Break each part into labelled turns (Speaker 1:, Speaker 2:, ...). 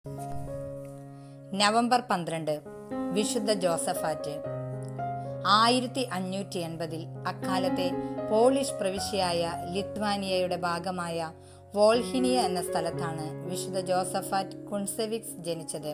Speaker 1: November പന്ത്രണ്ട് വിശുദ്ധ ജോസഫാറ്റ് ആയിരത്തി അഞ്ഞൂറ്റി എൺപതിൽ അക്കാലത്തെ പോളിഷ് പ്രവിശ്യയായ ലിത്വാനിയയുടെ ഭാഗമായ വോൾഹിനിയ എന്ന സ്ഥലത്താണ് വിശുദ്ധ ജോസഫാറ്റ് കുൺസെവിക്സ് ജനിച്ചത്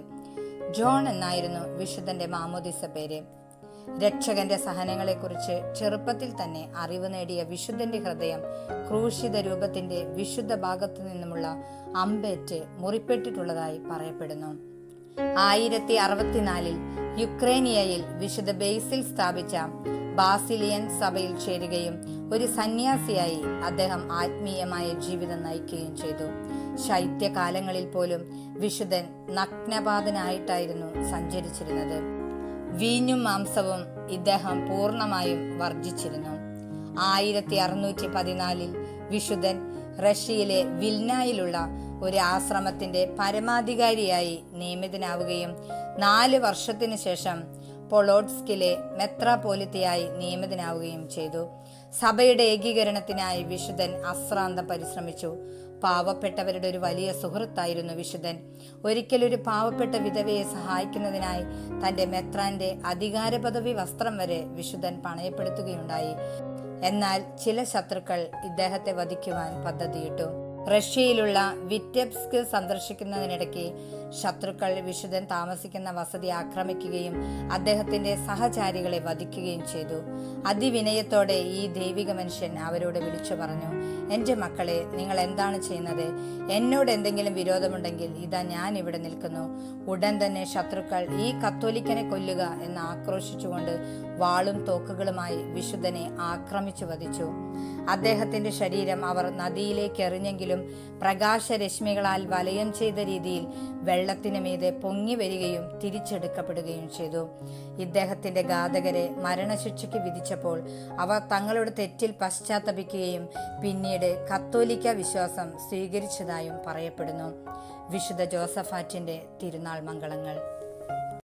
Speaker 1: ജോൺ എന്നായിരുന്നു വിശുദ്ധന്റെ മാമോദിസ പേര് രക്ഷകന്റെ സഹനങ്ങളെക്കുറിച്ച് ചെറുപ്പത്തിൽ തന്നെ അറിവ് നേടിയ വിശുദ്ധന്റെ ഹൃദയം ക്രൂശിത രൂപത്തിന്റെ വിശുദ്ധ ഭാഗത്തു നിന്നുമുള്ള അമ്പേറ്റ് മുറിപ്പെട്ടിട്ടുള്ളതായി പറയപ്പെടുന്നു ആയിരത്തി അറുപത്തിനാലിൽ യുക്രൈനിയയിൽ വിശുദ്ധ ബേസിൽ സ്ഥാപിച്ച ബാസിലിയൻ സഭയിൽ ചേരുകയും ഒരു സന്യാസിയായി അദ്ദേഹം ആത്മീയമായ ജീവിതം നയിക്കുകയും ചെയ്തു ശൈത്യകാലങ്ങളിൽ പോലും വിശുദ്ധൻ നഗ്നപാതനായിട്ടായിരുന്നു സഞ്ചരിച്ചിരുന്നത് വീഞ്ഞും മാംസവും ഇദ്ദേഹം പൂർണ്ണമായും വർജിച്ചിരുന്നു ആയിരത്തി അറുന്നൂറ്റി പതിനാലിൽ വിശുദ്ധൻ റഷ്യയിലെ വിൽനായിലുള്ള ഒരു ആശ്രമത്തിന്റെ പരമാധികാരിയായി നിയമിതനാവുകയും നാല് വർഷത്തിനു ശേഷം പൊളോട്സ്കിലെ മെത്രാപോലിത്തയായി നിയമിതനാവുകയും ചെയ്തു സഭയുടെ ഏകീകരണത്തിനായി വിശുദ്ധൻ അശ്രാന്തം പരിശ്രമിച്ചു പാവപ്പെട്ടവരുടെ ഒരു വലിയ സുഹൃത്തായിരുന്നു വിശുദ്ധൻ ഒരിക്കലൊരു പാവപ്പെട്ട വിധവയെ സഹായിക്കുന്നതിനായി തന്റെ മെത്രാന്റെ അധികാര പദവി വസ്ത്രം വരെ വിശുദ്ധൻ പണയപ്പെടുത്തുകയുണ്ടായി എന്നാൽ ചില ശത്രുക്കൾ ഇദ്ദേഹത്തെ വധിക്കുവാൻ പദ്ധതിയിട്ടു റഷ്യയിലുള്ള വിറ്റെബ്സ്ക് സന്ദർശിക്കുന്നതിനിടയ്ക്ക് ശത്രുക്കൾ വിശുദ്ധൻ താമസിക്കുന്ന വസതി ആക്രമിക്കുകയും അദ്ദേഹത്തിന്റെ സഹചാരികളെ വധിക്കുകയും ചെയ്തു അതിവിനയത്തോടെ ഈ ദൈവിക മനുഷ്യൻ അവരോട് വിളിച്ചു പറഞ്ഞു എന്റെ മക്കളെ നിങ്ങൾ എന്താണ് ചെയ്യുന്നത് എന്നോട് എന്തെങ്കിലും വിരോധമുണ്ടെങ്കിൽ ഇതാ ഞാൻ ഇവിടെ നിൽക്കുന്നു ഉടൻ തന്നെ ശത്രുക്കൾ ഈ കത്തോലിക്കനെ കൊല്ലുക എന്ന് ആക്രോശിച്ചുകൊണ്ട് വാളും തോക്കുകളുമായി വിശുദ്ധനെ ആക്രമിച്ചു വധിച്ചു അദ്ദേഹത്തിന്റെ ശരീരം അവർ നദിയിലേക്ക് എറിഞ്ഞെങ്കിലും പ്രകാശരശ്മികളാൽ വലയം ചെയ്ത രീതിയിൽ വെള്ളത്തിന് മീതെ പൊങ്ങി വരികയും തിരിച്ചെടുക്കപ്പെടുകയും ചെയ്തു ഇദ്ദേഹത്തിന്റെ ഘാതകരെ മരണശിക്ഷയ്ക്ക് വിധിച്ചപ്പോൾ അവർ തങ്ങളുടെ തെറ്റിൽ പശ്ചാത്തപിക്കുകയും പിന്നീട് കത്തോലിക്ക വിശ്വാസം സ്വീകരിച്ചതായും പറയപ്പെടുന്നു വിശുദ്ധ ജോസഫാറ്റിന്റെ തിരുനാൾ മംഗളങ്ങൾ